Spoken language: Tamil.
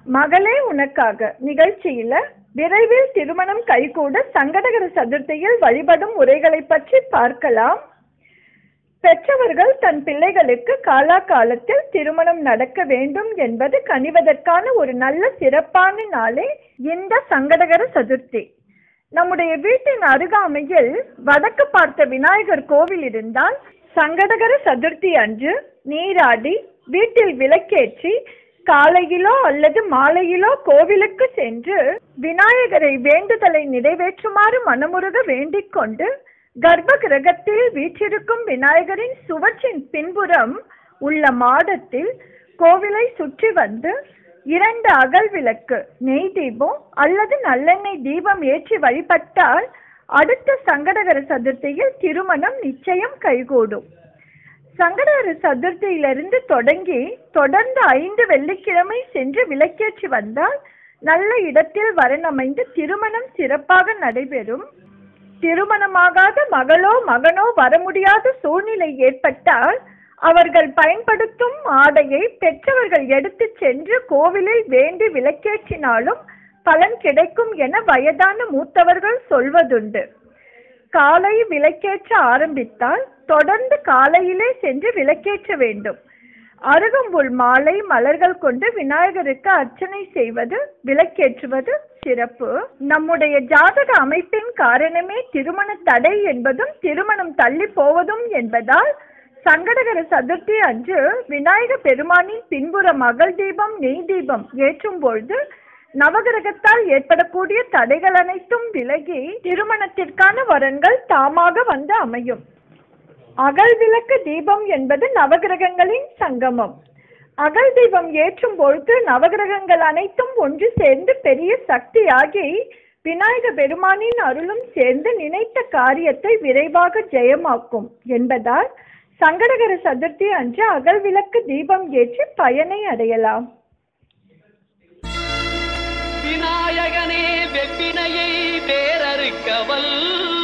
மகளே உனக்காக நிகழ்ச்சியில விரைவில் திருமணம் கைகூட சங்கடகர சதுர்த்தியில் வழிபடும் முறைகளை பற்றி பார்க்கலாம் பெற்றவர்கள் தன் பிள்ளைகளுக்கு காலாகாலத்தில் திருமணம் நடக்க வேண்டும் என்பது கனிவதற்கான ஒரு நல்ல சிறப்பான நாளே இந்த சங்கடகர சதுர்த்தி நம்முடைய வீட்டின் அருகாமையில் வடக்கு பார்த்த விநாயகர் கோவில் இருந்தால் சங்கடகர சதுர்த்தி அன்று நீராடி வீட்டில் விளக்கேற்றி காலையிலோ அல்லது மாலையிலோ கோவிலுக்கு சென்று விநாயகரை வேண்டுதலை நிறைவேற்றுமாறு மனமுருக வேண்டிக் கொண்டு கர்ப்ப கிரகத்தில் வீற்றிருக்கும் விநாயகரின் சுவற்றின் பின்புறம் உள்ள மாடத்தில் கோவிலை சுற்றி வந்து இரண்டு அகல் விளக்கு நெய் தீபம் அல்லது நல்லெண்ணெய் தீபம் ஏற்றி வழிபட்டால் அடுத்த சங்கடகர சதுர்த்தியில் திருமணம் நிச்சயம் கைகூடும் சங்கடகர சதுர்த்தியிலிருந்து தொடங்கி தொடர்ந்து ஐந்து வெள்ளிக்கிழமை சென்று விளக்கேற்றி வந்தால் நல்ல இடத்தில் வரனமைந்து திருமணம் சிறப்பாக நடைபெறும் திருமணமாகாத மகளோ மகனோ வர முடியாத சூழ்நிலை ஏற்பட்டால் அவர்கள் பயன்படுத்தும் ஆடையை பெற்றவர்கள் எடுத்துச் சென்று கோவிலில் வேண்டி விளக்கேற்றினாலும் பலன் கிடைக்கும் என வயதான மூத்தவர்கள் சொல்வதுண்டு காலை விளக்கேற்ற ஆரம்பித்தால் தொடர்ந்து காலையிலே சென்று விளக்கேற்ற வேண்டும் அருகம்புல் மாலை மலர்கள் கொண்டு விநாயகருக்கு அர்ச்சனை செய்வது விளக்கேற்றுவது சிறப்பு நம்முடைய ஜாதக அமைப்பின் காரணமே திருமண தடை என்பதும் திருமணம் தள்ளி போவதும் என்பதால் சங்கடகர சதுர்த்தி அன்று விநாயக பெருமானின் பின்புறம் அகல் தீபம் நெய் தீபம் ஏற்றும் பொழுது நவகிரகத்தால் ஏற்படக்கூடிய தடைகள் அனைத்தும் விலகி திருமணத்திற்கான வரன்கள் தாமாக வந்து அமையும் அகல் விளக்கு தீபம் என்பது நவகிரகங்களின் சங்கமம் அகல் தீபம் ஏற்றும் பொழுது நவகிரகங்கள் அனைத்தும் ஒன்று சேர்ந்து பெரிய சக்தியாகி விநாயக பெருமானின் அருளும் சேர்ந்து நினைத்த காரியத்தை விரைவாக ஜெயமாக்கும் என்பதால் சங்கடகர சதுர்த்தி அன்று அகல் விளக்கு தீபம் ஏற்றி பயனை அடையலாம் விநாயகனே வெப்பினையை வேறறுக்க வல்ல